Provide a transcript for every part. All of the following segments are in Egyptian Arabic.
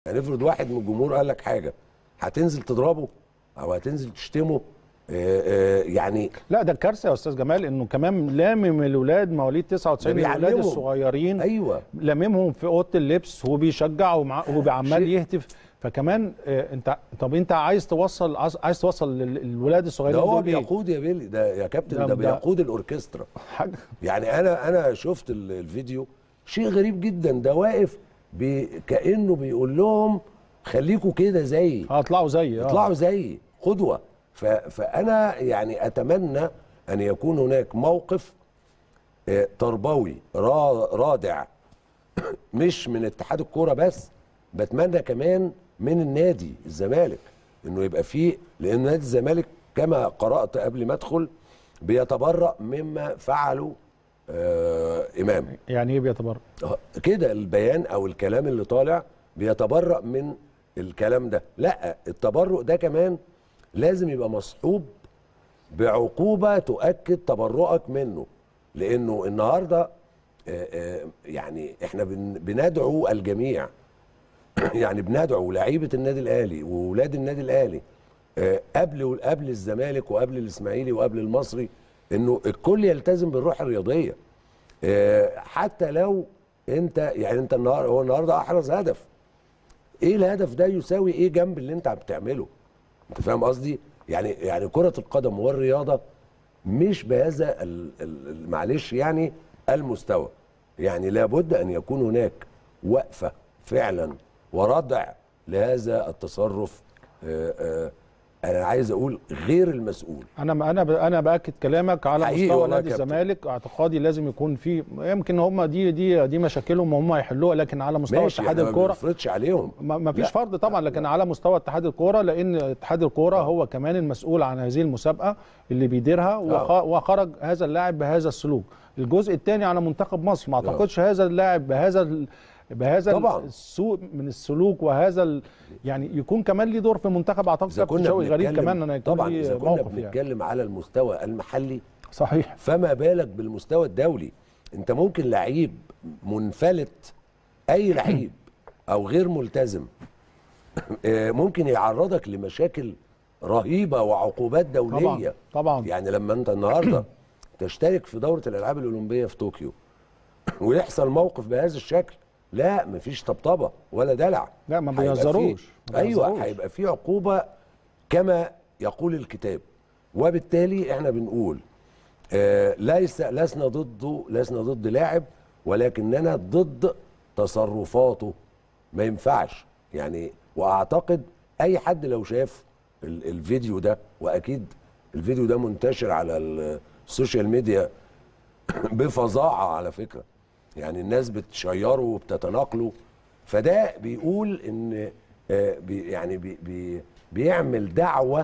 يعني افرض واحد من الجمهور قال لك حاجه هتنزل تضربه او هتنزل تشتمه آه، آه، يعني لا ده الكارثه يا استاذ جمال انه كمان لامم الاولاد مواليد 99 ده الاولاد بيعلمهم. الصغيرين ايوه لاممهم في اوضه اللبس وبيشجع ومع- وعمال شيء. يهتف فكمان آه، انت طب انت عايز توصل عايز عايز توصل للولاد ده الصغيرين هو دول ايه؟ بيقود يا بيلي ده يا كابتن ده- ده ده- بيقود الاوركسترا حاجه يعني انا انا شفت ال- الفيديو شيء غريب جدا ده واقف بي كانه بيقول لهم خليكوا كده زيي هطلعوا زي اه اطلعوا زيي قدوه ف- فانا يعني اتمنى ان يكون هناك موقف آه، تربوي را- رادع مش من اتحاد الكوره بس بتمنى كمان من النادي الزمالك انه يبقى فيه لان نادي الزمالك كما قرات قبل ما ادخل بيتبرأ مما فعله آه امام يعني ايه بيتبرع؟ آه، كده البيان او الكلام اللي طالع بيتبرأ من الكلام ده لا التبرؤ ده كمان لازم يبقى مصحوب بعقوبة تؤكد تبرؤك منه لانه النهارده آه، آه، يعني احنا بن- بندعو الجميع يعني بندعو لعيبه النادي الاهلي واولاد النادي الاهلي آه، قبل قبل الزمالك وقبل الاسماعيلي وقبل المصري انه الكل يلتزم بالروح الرياضيه آه، حتى لو انت يعني انت النهارده هو النهارده احرز هدف ايه الهدف ده يساوي ايه جنب اللي انت بتعمله انت فاهم قصدي يعني يعني كره القدم والرياضه مش بهذا ال- ال- ال- معلش يعني المستوى يعني لابد ان يكون هناك وقفه فعلا وردع لهذا التصرف آه، آه، انا عايز اقول غير المسؤول انا انا ب- انا باكد كلامك على حقيقي مستوى والله يا نادي كابتن. الزمالك اعتقادي لازم يكون في يمكن هم دي دي دي مشاكلهم هم يحلوها لكن على مستوى ماشي اتحاد احنا ما الكوره بنفرضش عليهم ما ما فيش لا. فرض طبعا لكن على مستوى اتحاد الكوره لان اتحاد الكوره هو كمان المسؤول عن هذه المسابقه اللي بيديرها وخ- آه. وخرج هذا اللاعب بهذا السلوك الجزء الثاني على منتخب مصر ما آه. اعتقدش هذا اللاعب بهذا ال- بهذا طبعاً. السوء من السلوك وهذا ال... يعني يكون كمان ليه دور في المنتخب اعتقد اذا كابتن كنا شوقي غريب بنتكلم كمان انا يكون طبعا ليه اذا كنا موقف يعني بنتكلم على المستوى المحلي صحيح فما بالك بالمستوى الدولي انت ممكن لعيب منفلت اي لعيب او غير ملتزم آه، ممكن يعرضك لمشاكل رهيبه وعقوبات طبعا دوليه طبعا يعني لما انت النهارده تشترك في دوره الالعاب الاولمبيه في طوكيو ويحصل موقف بهذا الشكل لا مفيش طبطبه ولا دلع لا ما هيبقى فيه- بيهزروش ما ايوه بيهزروش. هيبقى في عقوبه كما يقول الكتاب وبالتالي احنا بنقول آه ليس لسنا ضده لسنا ضد لاعب ولكننا ضد تصرفاته ما ينفعش يعني واعتقد اي حد لو شاف ال- الفيديو ده واكيد الفيديو ده منتشر على السوشيال ميديا بفظاعه على فكره يعني الناس بتشيره وبتتناقله فده بيقول ان آه، بي يعني بي بي بيعمل دعوه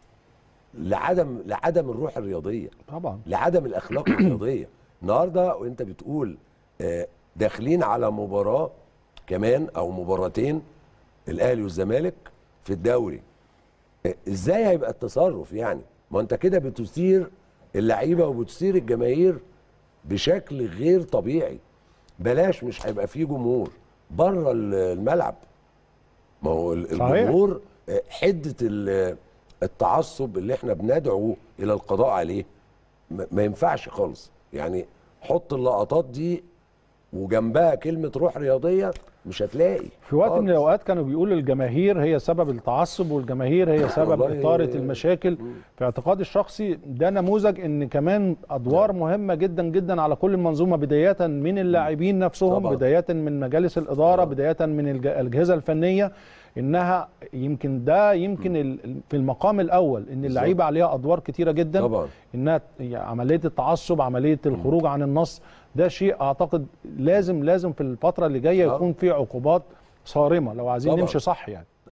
لعدم لعدم الروح الرياضيه طبعا لعدم الاخلاق الرياضيه النهارده وانت بتقول آه، داخلين على مباراه كمان او مباراتين الاهلي والزمالك في الدوري آه، ازاي هيبقى التصرف يعني ما انت كده بتثير اللعيبه وبتثير الجماهير بشكل غير طبيعي بلاش مش هيبقى فيه جمهور بره ال- الملعب ما هو ال- صحيح. الجمهور آه، حده ال- التعصب اللي احنا بندعو الى القضاء عليه ما ما ينفعش خالص يعني حط اللقطات دي وجنبها كلمه روح رياضيه مش هتلاقي في وقت خالص. من الاوقات كانوا بيقولوا الجماهير هي سبب التعصب والجماهير هي سبب والله- اثاره المشاكل في اعتقادي الشخصي ده نموذج ان كمان ادوار مهمه جدا جدا على كل المنظومه بدايه من اللاعبين نفسهم طبعاً. بدايه من مجالس الاداره آه. بدايه من الج- الاجهزه الفنيه انها يمكن ده يمكن ال- في المقام الاول ان اللعيبه عليها ادوار كتيره جدا طبعا انها يعني عمليه التعصب عمليه الخروج عن النص ده شيء اعتقد لازم لازم في الفتره اللي جايه آه. يكون في عقوبات صارمه لو عايزين طبعاً. نمشي صح يعني